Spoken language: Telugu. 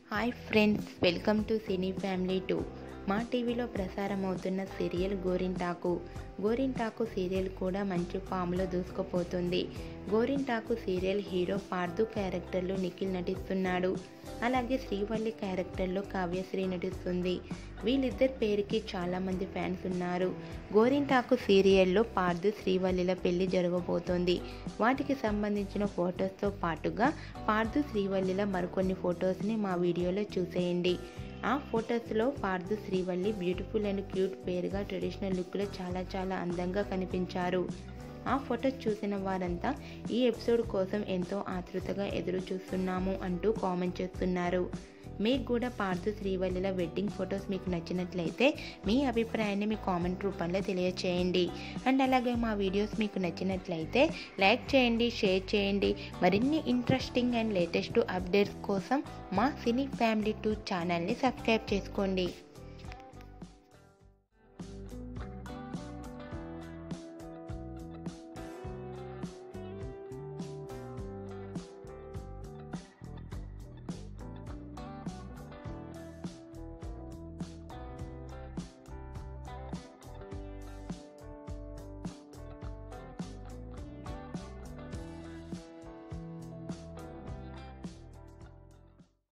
hi friends welcome to cine family two మా టీవీలో ప్రసారం అవుతున్న సీరియల్ గోరింటాకు గోరింటాకు సీరియల్ కూడా మంచి ఫామ్లో దూసుకుపోతుంది గోరింటాకు సీరియల్ హీరో పార్దు క్యారెక్టర్లో నిఖిల్ నటిస్తున్నాడు అలాగే శ్రీవల్లి క్యారెక్టర్లో కావ్యశ్రీ నటిస్తుంది వీళ్ళిద్దరి పేరుకి చాలామంది ఫ్యాన్స్ ఉన్నారు గోరింటాకు సీరియల్లో పార్దు శ్రీవల్లిల పెళ్లి జరగబోతోంది వాటికి సంబంధించిన ఫొటోస్తో పాటుగా పార్దు శ్రీవల్లిల మరికొన్ని ఫొటోస్ని మా వీడియోలో చూసేయండి ఆ ఫొటోస్లో పార్దు శ్రీవల్లి బ్యూటిఫుల్ అండ్ క్యూట్ పేరుగా ట్రెడిషనల్ లుక్లో చాలా చాలా అందంగా కనిపించారు ఆ ఫొటోస్ చూసిన వారంతా ఈ ఎపిసోడ్ కోసం ఎంతో ఆతృతగా ఎదురు చూస్తున్నాము అంటూ కామెంట్ చేస్తున్నారు మీకు కూడా పార్దు శ్రీవల్లిల వెడ్డింగ్ ఫొటోస్ మీకు నచ్చినట్లయితే మీ అభిప్రాయాన్ని మీ కామెంట్ రూపంలో తెలియచేయండి అండ్ అలాగే మా వీడియోస్ మీకు నచ్చినట్లయితే లైక్ చేయండి షేర్ చేయండి మరిన్ని ఇంట్రెస్టింగ్ అండ్ లేటెస్ట్ అప్డేట్స్ కోసం మా సినీ ఫ్యామిలీ టూ ఛానల్ని సబ్స్క్రైబ్ చేసుకోండి